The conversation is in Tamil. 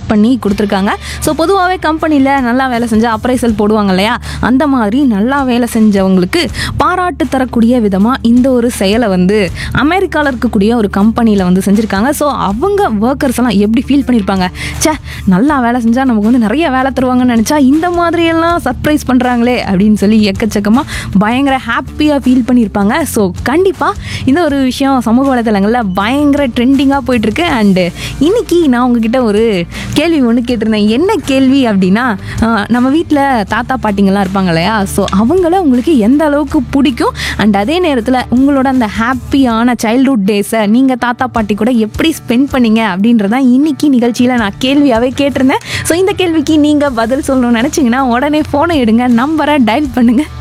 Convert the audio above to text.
பண்ணி கொடுத்துருக்காங்க ஸோ பொதுவாகவே கம்பெனியில் நல்லா வேலை செஞ்சால் அப்ரைசல் போடுவாங்க இல்லையா அந்த மாதிரி நல்லா வேலை செஞ்சவங்களுக்கு பாராட்டு தரக்கூடிய விதமாக இந்த ஒரு செயலை வந்து அமெரிக்காவில் இருக்கக்கூடிய ஒரு கம்பெனியில் வந்து செஞ்சுருக்காங்க ஸோ அவங்க ஒர்க்கர்ஸ் எல்லாம் எப்படி ஃபீல் பண்ணியிருப்பாங்க ச்சே நல்லா வேலை செஞ்சால் நமக்கு வந்து நிறைய வேலை தருவாங்கன்னு நினச்சா இந்த மாதிரியெல்லாம் சர்ப்ரைஸ் பண்ணுறாங்களே அப்படின்னு சொல்லி எக்கச்சக்கமாக பயங்கர ஹாப்பியாக ஃபீல் பண்ணியிருப்பாங்க ஸோ கண்டிப்பாக இந்த ஒரு விஷயம் சமூக வலைதளங்களில் பயங்கர ட்ரெண்டிங்காக போயிட்டுருக்கு அண்டு இன்னைக்கு நான் உங்ககிட்ட ஒரு கேள்வி ஒன்று கேட்டிருந்தேன் என்ன கேள்வி அப்படின்னா ஆஹ், நம்ம வீட்டில் தாத்தா பாட்டிங்கெல்லாம் இருப்பாங்க இல்லையா ஸோ அவங்கள உங்களுக்கு எந்த அளவுக்கு பிடிக்கும் அண்ட் அதே நேரத்தில் உங்களோட அந்த ஹாப்பியான சைல்ட்ஹுட் டேஸை நீங்கள் தாத்தா பாட்டி கூட எப்படி ஸ்பெண்ட் பண்ணீங்க அப்படின்றதான் இன்னைக்கு நிகழ்ச்சியில் நான் கேள்வியாகவே கேட்டிருந்தேன் ஸோ இந்த கேள்விக்கு நீங்கள் பதில் சொல்லணும்னு நினச்சிங்கன்னா உடனே ஃபோனை எடுங்க நம்பரை டயல் பண்ணுங்கள்